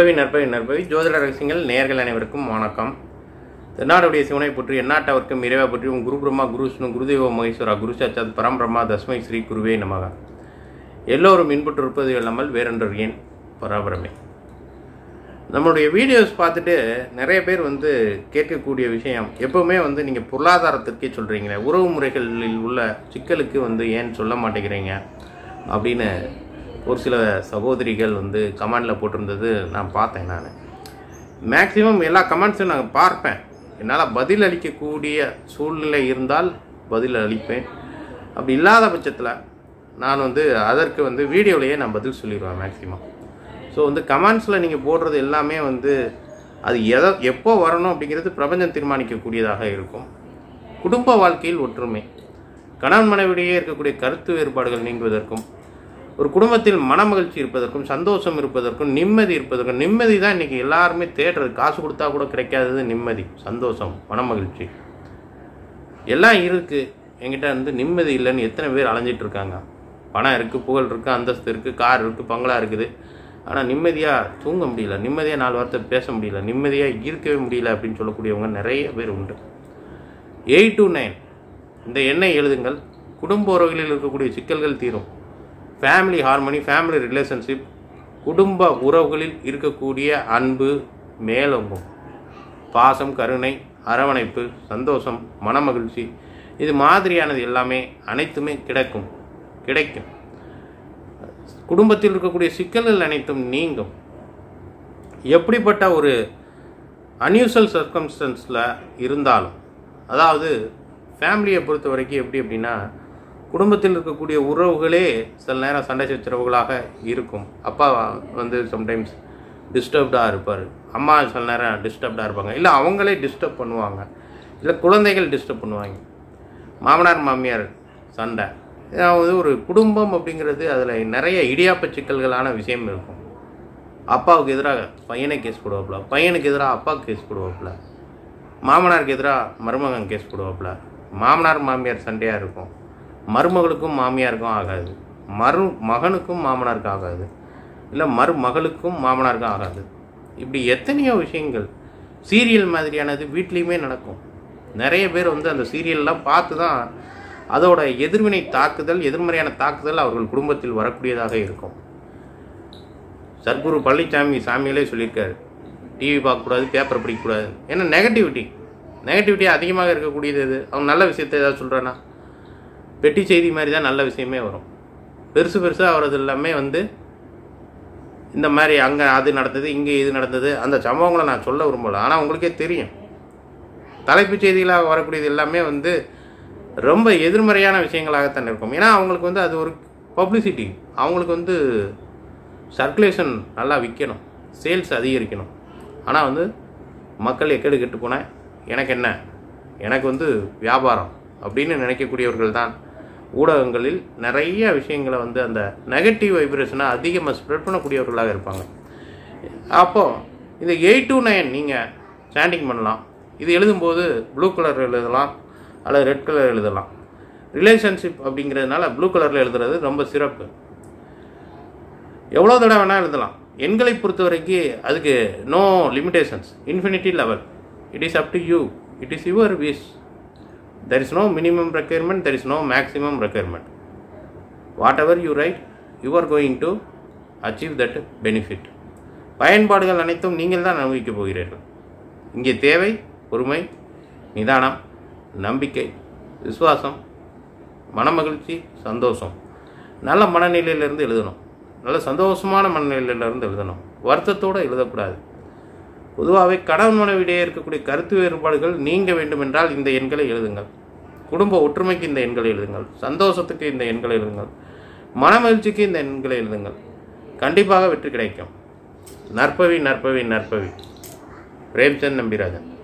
நற்பவி நற்பவி நற்பவி ஜோதிட ரகசியங்கள் நேர்கள் அனைவருக்கும் வணக்கம் தென்னாடுடைய சிவனை பற்றி எந்நாட்டவர்க்கும் இறைவா பற்றியும் குரு பிரம்மா குரு விஷ்ணு குருதேவ மகேஸ்வரா குரு சாட்சாத் பரம்பிரம்மா தஸ்மை ஸ்ரீ குருவே நமக எல்லோரும் இன்புற்றிருப்பது இல்லாமல் வேறொன்று ஏன் பராபரமே நம்மளுடைய வீடியோஸ் பார்த்துட்டு நிறைய பேர் வந்து கேட்கக்கூடிய விஷயம் எப்பவுமே வந்து நீங்கள் பொருளாதாரத்திற்கே சொல்கிறீங்களே உறவு முறைகளில் உள்ள சிக்கலுக்கு வந்து ஏன் சொல்ல மாட்டேங்கிறீங்க அப்படின்னு ஒரு சில சகோதரிகள் வந்து கமெண்டில் போட்டிருந்தது நான் பார்த்தேன் நான் மேக்ஸிமம் எல்லா கமெண்ட்ஸும் நான் பார்ப்பேன் என்னால் பதில் அளிக்கக்கூடிய சூழ்நிலை இருந்தால் பதில் அளிப்பேன் அப்படி இல்லாத பட்சத்தில் நான் வந்து அதற்கு வந்து வீடியோலேயே நான் பதில் சொல்லிடுவேன் மேக்ஸிமம் ஸோ வந்து கமெண்ட்ஸில் நீங்கள் போடுறது எல்லாமே வந்து அது எதை எப்போ வரணும் அப்படிங்கிறது பிரபஞ்சம் தீர்மானிக்கக்கூடியதாக இருக்கும் குடும்ப வாழ்க்கையில் ஒற்றுமை கணவன் மனைவிடையே இருக்கக்கூடிய கருத்து வேறுபாடுகள் நீங்குவதற்கும் ஒரு குடும்பத்தில் மனமகிழ்ச்சி இருப்பதற்கும் சந்தோஷம் இருப்பதற்கும் நிம்மதி இருப்பதற்கும் நிம்மதி தான் இன்றைக்கி எல்லாருமே தேடுறது காசு கொடுத்தா கூட கிடைக்காதது நிம்மதி சந்தோஷம் மனமகிழ்ச்சி எல்லாம் இருக்குது என்கிட்ட வந்து நிம்மதி இல்லைன்னு எத்தனை பேர் அலைஞ்சிட்டு இருக்காங்க பணம் இருக்குது புகழ் இருக்குது அந்தஸ்து இருக்குது கார் இருக்குது பங்களா இருக்குது ஆனால் நிம்மதியாக தூங்க முடியல நிம்மதியாக நாலு வார்த்தை பேச முடியல நிம்மதியாக இருக்கவே முடியல அப்படின்னு சொல்லக்கூடியவங்க நிறைய பேர் உண்டு எயிட் டு நைன் இந்த எண்ணெய் எழுதுங்கள் குடும்ப உறவுகளில் இருக்கக்கூடிய சிக்கல்கள் தீரும் ஃபேமிலி ஹார்மனி ஃபேமிலி ரிலேஷன்ஷிப் குடும்ப உறவுகளில் இருக்கக்கூடிய அன்பு மேலோங்கும் பாசம் கருணை அரவணைப்பு சந்தோஷம் மனமகிழ்ச்சி இது மாதிரியானது எல்லாமே அனைத்துமே கிடைக்கும் கிடைக்கும் குடும்பத்தில் இருக்கக்கூடிய சிக்கல்கள் அனைத்தும் நீங்கும் எப்படிப்பட்ட ஒரு அன்யூசல் சர்க்கம்ஸ்டன்ஸில் இருந்தாலும் அதாவது ஃபேமிலியை பொறுத்த வரைக்கும் எப்படி அப்படின்னா குடும்பத்தில் இருக்கக்கூடிய உறவுகளே சில நேரம் சண்டை சச்சரவுகளாக இருக்கும் அப்பா வந்து சம்டைம்ஸ் டிஸ்டர்ப்டாக இருப்பார் அம்மா சில நேரம் டிஸ்டர்ப்டாக இருப்பாங்க இல்லை அவங்களே டிஸ்டர்ப் பண்ணுவாங்க இல்லை குழந்தைகள் டிஸ்டர்ப் பண்ணுவாங்க மாமனார் மாமியார் சண்டை அதாவது ஒரு குடும்பம் அப்படிங்கிறது அதில் நிறைய இடியாப்ப சிக்கல்களான விஷயம் இருக்கும் அப்பாவுக்கு எதிராக பையனை கேஸ் போடுவாப்புல பையனுக்கு எதிராக அப்பாவுக்கு கேஸ் போடுவாப்புல மாமனாருக்கு எதிராக மருமகன் கேஸ் போடுவாப்புல மாமனார் மாமியார் சண்டையாக இருக்கும் மருமகளுக்கும் மாமியாருக்கும் ஆகாது மரு மகனுக்கும் மாமனாருக்கும் ஆகாது இல்லை மருமகளுக்கும் மாமனாருக்கும் ஆகாது இப்படி எத்தனையோ விஷயங்கள் சீரியல் மாதிரியானது வீட்லேயுமே நடக்கும் நிறைய பேர் வந்து அந்த சீரியல்லாம் பார்த்து தான் அதோட எதிர்வினை தாக்குதல் எதிர்மறையான தாக்குதல் அவர்கள் குடும்பத்தில் வரக்கூடியதாக இருக்கும் சர்க்குரு பழனிசாமி சாமிகளே சொல்லியிருக்காரு டிவி பார்க்கக்கூடாது பேப்பர் படிக்கக்கூடாது ஏன்னா நெகட்டிவிட்டி நெகட்டிவிட்டி அதிகமாக இருக்கக்கூடியது இது அவன் நல்ல விஷயத்தை ஏதாவது சொல்கிறானா பெட்டி செய்தி மாதிரி தான் நல்ல விஷயமே வரும் பெருசு பெருசாக வர்றது எல்லாமே வந்து இந்த மாதிரி அங்கே அது நடந்தது இங்கே இது நடந்தது அந்த சம்பவங்களை நான் சொல்ல விரும்பல ஆனால் உங்களுக்கே தெரியும் தலைப்புச் செய்திகளாக வரக்கூடியது எல்லாமே வந்து ரொம்ப எதிர்மறையான விஷயங்களாகத்தான் இருக்கும் ஏன்னா அவங்களுக்கு வந்து அது ஒரு பப்ளிசிட்டி அவங்களுக்கு வந்து சர்க்குலேஷன் நல்லா விற்கணும் சேல்ஸ் அதிகரிக்கணும் ஆனால் வந்து மக்கள் எக்கெடு கெட்டு போனேன் எனக்கு என்ன எனக்கு வந்து வியாபாரம் அப்படின்னு நினைக்கக்கூடியவர்கள் தான் ஊடகங்களில் நிறைய விஷயங்களை வந்து அந்த நெகட்டிவ் வைப்ரேஷனை அதிகமாக ஸ்ப்ரெட் பண்ணக்கூடியவர்களாக இருப்பாங்க அப்போது இந்த எயிட் டு நைன் நீங்கள் ஸ்டாண்டிங் பண்ணலாம் இது எழுதும்போது ப்ளூ கலர் எழுதலாம் அல்லது ரெட் கலர் எழுதலாம் ரிலேஷன்ஷிப் அப்படிங்கிறதுனால ப்ளூ கலரில் எழுதுறது ரொம்ப சிறப்பு எவ்வளோ தடவை வேணால் எழுதலாம் எண்களை பொறுத்த வரைக்கும் அதுக்கு no limitations infinity level it is up to you it is your wish there is no minimum requirement there is no maximum requirement whatever you write you are going to achieve that benefit பயன்பாடுகள் அனைத்தும் நீங்கள் தான் அனுபவிக்கப் போகிறீர்கள் இங்கே தேவை பொறுமை நிதானம் நம்பிக்கை விசுவாசம் மனமகிழ்ச்சி சந்தோஷம் நல்ல மனநிலையிலிருந்து எழுதணும் நல்ல சந்தோஷமான மனநிலையிலிருந்து எழுதணும் வருத்தத்தோடு எழுதக்கூடாது பொதுவாகவே கணவன் மனைவிடையே இருக்கக்கூடிய கருத்து வேறுபாடுகள் நீங்க வேண்டும் என்றால் இந்த எண்களை எழுதுங்கள் குடும்ப ஒற்றுமைக்கு இந்த எண்களை எழுதுங்கள் சந்தோஷத்துக்கு இந்த எண்களை எழுதுங்கள் மனமகிழ்ச்சிக்கு இந்த எண்களை எழுதுங்கள் கண்டிப்பாக வெற்றி கிடைக்கும் நற்பவி நற்பவி நற்பவி பிரேம்சந்த் நம்பிராஜன்